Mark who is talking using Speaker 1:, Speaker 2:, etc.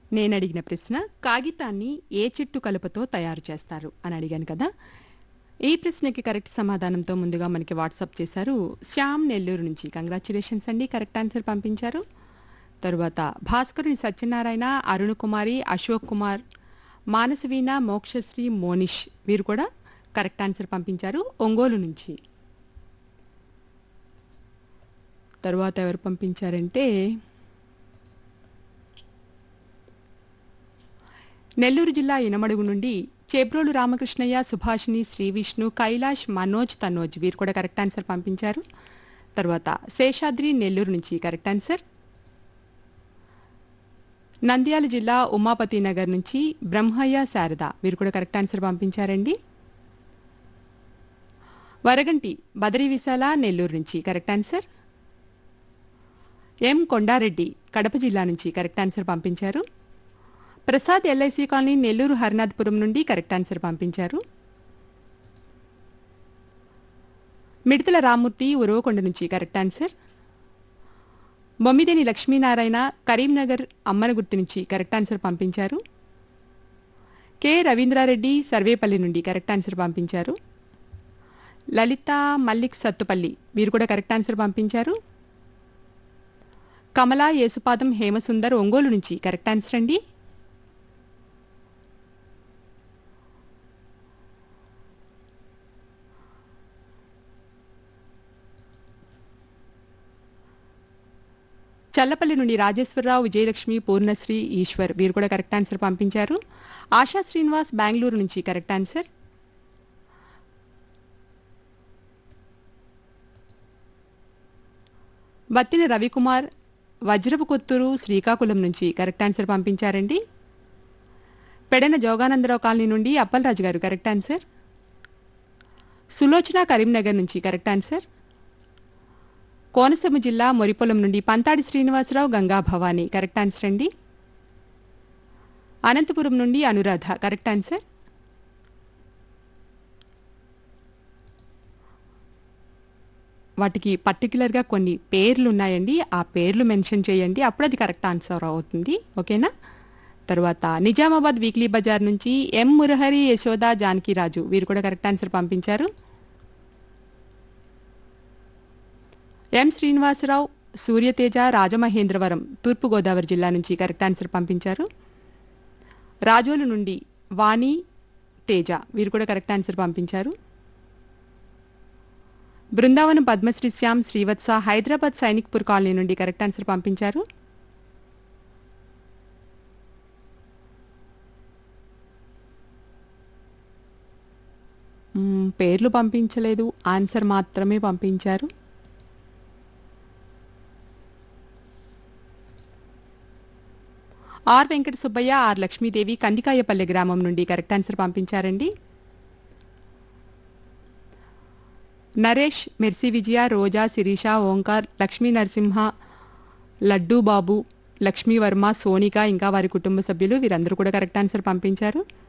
Speaker 1: నేను అడిగిన ప్రశ్న కాగితాన్ని ఏ చెట్టు కలుపతో తయారు చేస్తారు అని అడిగాను కదా ఈ ప్రశ్నకి కరెక్ట్ సమాధానంతో ముందుగా మనకి వాట్సాప్ చేశారు శ్యామ్ నెల్లూరు నుంచి కంగ్రాచులేషన్స్ అండి కరెక్ట్ ఆన్సర్ పంపించారు తరువాత భాస్కరుని సత్యనారాయణ అరుణ్ కుమారి అశోక్ కుమార్ మానసవీణ మోక్షశ్రీ మోనిష్ వీరు కూడా కరెక్ట్ ఆన్సర్ పంపించారు ఒంగోలు నుంచి తరువాత ఎవరు పంపించారంటే నెల్లూరు జిల్లా ఇనమడుగు నుండి చేబ్రోలు రామకృష్ణయ్య సుభాషిణి శ్రీ విష్ణు కైలాష్ మనోజ్ తనోజ్ వీరు కూడా కరెక్ట్ ఆన్సర్ పంపించారు తర్వాత శేషాద్రి నెల్లూరు నుంచి కరెక్ట్ ఆన్సర్ నంద్యాల జిల్లా ఉమాపతి నగర్ నుంచి బ్రహ్మయ్య శారద వీరు కూడా కరెక్ట్ ఆన్సర్ పంపించారండి వరగంటి బదరి విశాల నెల్లూరు నుంచి correct answer M Kondareddy Kadapa జిల్లా నుంచి కరెక్ట్ ఆన్సర్ పంపించారు ప్రసాద్ ఎల్ఐసి కాలనీ నెల్లూరు హరినాథపురం నుండి కరెక్ట్ ఆన్సర్ పంపించారు మిడతల రామూర్తి ఉరవకొండ నుంచి కరెక్ట్ ఆన్సర్ బొమ్మిదేని లక్ష్మీనారాయణ కరీంనగర్ అమ్మనగుర్తి నుంచి కరెక్ట్ ఆన్సర్ పంపించారు కె రవీంద్రారెడ్డి సర్వేపల్లి నుండి కరెక్ట్ ఆన్సర్ పంపించారు లలిత మల్లిక్ సత్తుపల్లి వీరు కూడా కరెక్ట్ ఆన్సర్ పంపించారు కమలా యేసుపాదం హేమసుందర్ ఒంగోలు నుంచి కరెక్ట్ ఆన్సర్ అండి చల్లపల్లి నుండి రాజేశ్వరరావు విజయలక్ష్మి పూర్ణశ్రీ ఈశ్వర్ వీరు కూడా కరెక్ట్ ఆన్సర్ పంపించారు ఆశా శ్రీనివాస్ బెంగళూరు నుంచి కరెక్ట్ ఆన్సర్ బత్తిన రవికుమార్ వజ్రపు కొత్తూరు శ్రీకాకుళం నుంచి కరెక్ట్ ఆన్సర్ పంపించారండి పెడన జోగానందరావు కాలనీ నుండి అప్పలరాజు గారు కరెక్ట్ ఆన్సర్ సులోచన కరీంనగర్ నుంచి కరెక్ట్ ఆన్సర్ కోనసీమ జిల్లా మొరిపొలం నుండి పంతాడి శ్రీనివాసరావు గంగా భవానీ కరెక్ట్ ఆన్సర్ అండి అనంతపురం నుండి అనురాధ కరెక్ట్ ఆన్సర్ వాటికి పర్టికులర్గా కొన్ని పేర్లు ఉన్నాయండి ఆ పేర్లు మెన్షన్ చేయండి అప్పుడు అది కరెక్ట్ ఆన్సర్ అవుతుంది ఓకేనా తర్వాత నిజామాబాద్ వీక్లీ బజార్ నుంచి ఎం మురహరి యశోద జానకిరాజు వీరు కూడా కరెక్ట్ ఆన్సర్ పంపించారు ఎం శ్రీనివాసరావు సూర్యతేజ రాజమహేంద్రవరం తూర్పుగోదావరి జిల్లా నుంచి కరెక్ట్ ఆన్సర్ పంపించారు రాజోలు నుండి వాణి తేజ వీరు కూడా కరెక్ట్ ఆన్సర్ పంపించారు బృందావనం పద్మశ్రీ శ్యామ్ శ్రీవత్స హైదరాబాద్ సైనిక్పూర్ కాలనీ నుండి కరెక్ట్ ఆన్సర్ పంపించారు మ్మ్, పేర్లు పంపించలేదు ఆన్సర్ మాత్రమే పంపించారు ఆర్ వెంకట సుబ్బయ్య ఆర్ లక్ష్మీదేవి కందికాయపల్లె గ్రామం నుండి కరెక్ట్ ఆన్సర్ పంపించారండి నరేష్ మెర్సీ విజయ రోజా శిరీష ఓంకార్ లక్ష్మీ నరసింహ లడ్డూ బాబు లక్ష్మీ వర్మ సోనిక ఇంకా వారి కుటుంబ సభ్యులు వీరందరూ కూడా కరెక్ట్ ఆన్సర్ పంపించారు